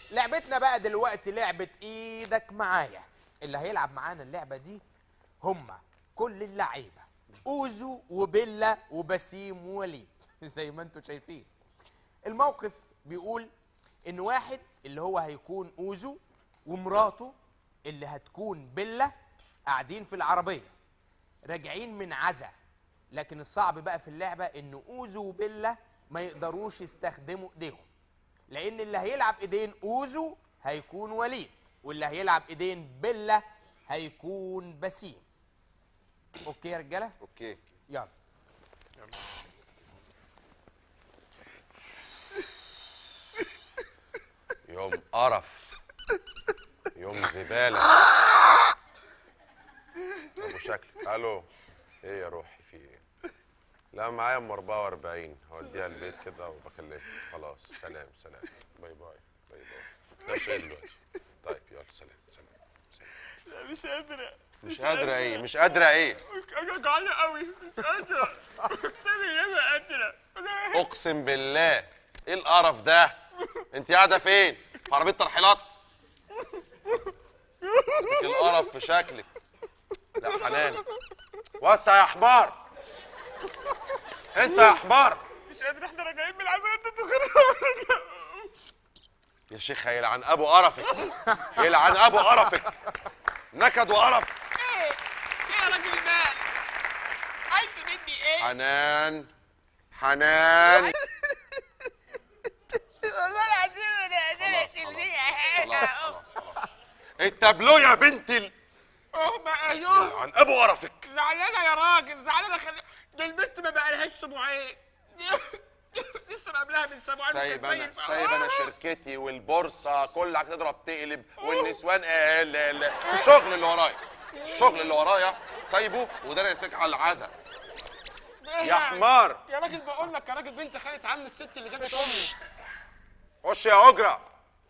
لعبتنا بقى دلوقتي لعبة ايدك معايا اللي هيلعب معانا اللعبة دي هما كل اللعيبة اوزو وبيلا وبسيم ووليد زي ما انتم شايفين الموقف بيقول ان واحد اللي هو هيكون اوزو ومراته اللي هتكون بيلا قاعدين في العربية راجعين من عزا لكن الصعب بقى في اللعبة ان اوزو وبيلا ما يقدروش يستخدموا ايديهم لان اللي هيلعب ايدين اوزو هيكون وليد واللي هيلعب ايدين بيلا هيكون بسيم اوكي يا رجاله اوكي يلا يوم قرف يوم زباله ابو شكل الو ايه يا روحي في ايه لا معايا ام 44 هوديها البيت كده وبكلمك خلاص سلام سلام باي باي باي باي لا شيء دلوقتي طيب يلا سلام سلام, سلام. لا مش قادرة مش قادره ايه مش قادره ايه انا جعانة قوي مش قادرة تاني مش قادرة اقسم بالله ايه القرف ده انت قاعده فين في عربيه ترحيلات ايه القرف في شكلك لا حنان وسع يا حمار انت يا حمار مش قادر احنا راجعين من العزاء انت تخرج يا شيخ يلعن ابو قرفك يلعن ابو قرفك نكد وقرف ايه ايه يا راجل ده عايز مني ايه حنان حنان والله العظيم انا خلاص خلاص خلاص خلاص التابلو يا بنت ال... اه بقى ايوه عن ابو قرفك زعلانة يا راجل زعلانة خلي ده البنت ما بقالهاش اسبوعين لسه قبلها من اسبوعين سايب كانت زي انا الفل. سايب انا شركتي والبورصه كلها تضرب تقلب والنسوان آه، ال- ال- الشغل اللي ورايا الشغل اللي ورايا سايبه وده انا يسيك على العزا إيه يا يعني؟ حمار يا راجل بقول لك يا راجل بنت خالة عم الست اللي جابت امي خش يا اجره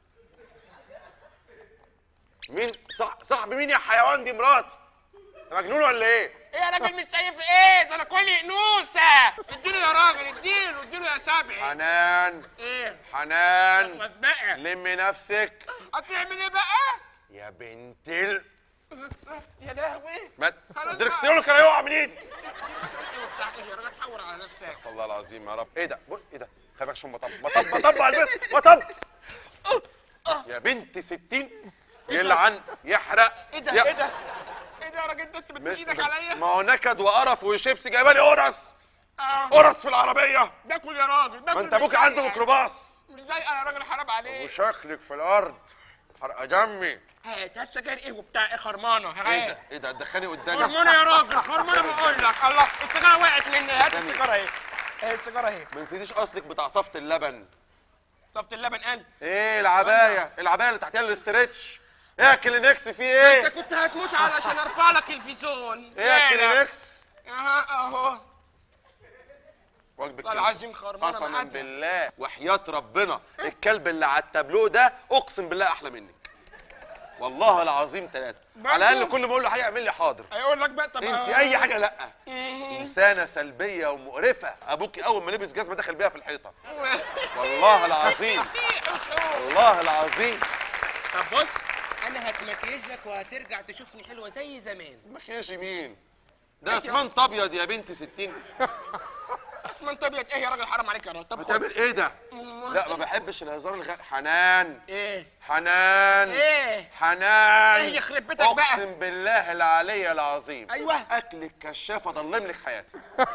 مين صح صاحب مين يا حيوان دي مراتي أنت مجنون ولا ايه ايه يا راجل مش شايف ايه ده انا كلي انوثه اديله يا راجل اديله اديله يا سبعي حنان ايه حنان بس بقى لمي نفسك هتعمل ايه بقى يا بنت ال يا لهوي ما خلاص الدركسيون كان هيقع من ايدي وبتاع ايه يا راجل تحور على نفسك والله العظيم يا رب ايه ده بص، ايه ده خايف عشان مطب مطب مطب البس مطب يا بنت ستين يلعن يحرق ايه ده يا- ايه ده ايه ده يا راجل ده انت بتمد مش ايدك ما عليا هو نكد وقرف وشيبسي جايبه لي قرص آه. قرص في العربيه باكل يا راجل باكل ما انت ابوك عنده ميكروباص مش ضايقه يا راجل حرام عليك وشكلك في الارض حرق دمي هات هات سجاير ايه وبتاع ايه خرمانه ايه هات ده ايه ده دخلني قدامي خرمانه يا راجل خرمانه بقول لك الله السيجاره وقعت مني هات قدامي. السيجاره اهي اهي السيجاره اهي ما نسيتيش اصلك بتاع صفة اللبن صفت اللبن قال ايه العبايه العبايه اللي تحتها الاسترتش ايه يا كلينكس في انت ايه كنت هتموت علشان ارفع لك الفيزون ايه يا كلينكس اها اهو واجبك والله العظيم خرمانه قسما معاك بالله وحياة ربنا الكلب اللي على التابلو ده اقسم بالله احلى منك والله العظيم ثلاثة على الاقل كل ما اقول له حاجة يعمل لي حاضر هيقول لك بقى طب انت اي حاجة لا انسانة سلبية ومقرفة ابوك اول ما لبس جزمة دخل بيها في الحيطة والله العظيم والله العظيم طب بص انا هتمكيج لك وهترجع تشوفني حلوه زي زمان مكياج مين ده اسمنت ابيض يا بنت ستين اسمه انت ابيض ايه يا راجل حرام عليك يا راجل طب خد بتعمل ايه ده لا ما بحبش الهزار الغ... حنان ايه حنان ايه حنان إيه يخرب بيتك بقى؟ اقسم بالله العلي العظيم أيوة. اكل الكشاف اضلم لك حياتي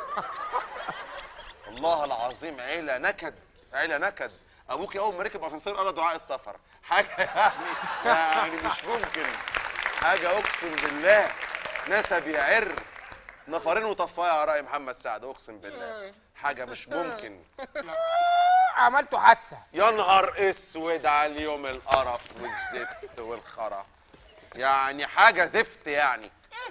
والله العظيم عيله نكد عيله نكد ابوك اول ما ركب اسانسير قرا دعاء السفر حاجه يعني يعني مش ممكن حاجه اقسم بالله نسب يعر نفرين وطفايه على راي محمد سعد اقسم بالله حاجه مش ممكن عملتوا حادثه يا نهار اسود على اليوم القرف والزفت والخرا يعني حاجه زفت يعني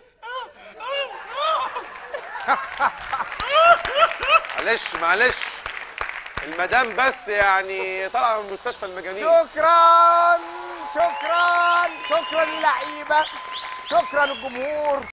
معلش معلش المدام بس يعني طالعه من مستشفى المجانين شكرا شكرا شكرا للعيبه شكرا الجمهور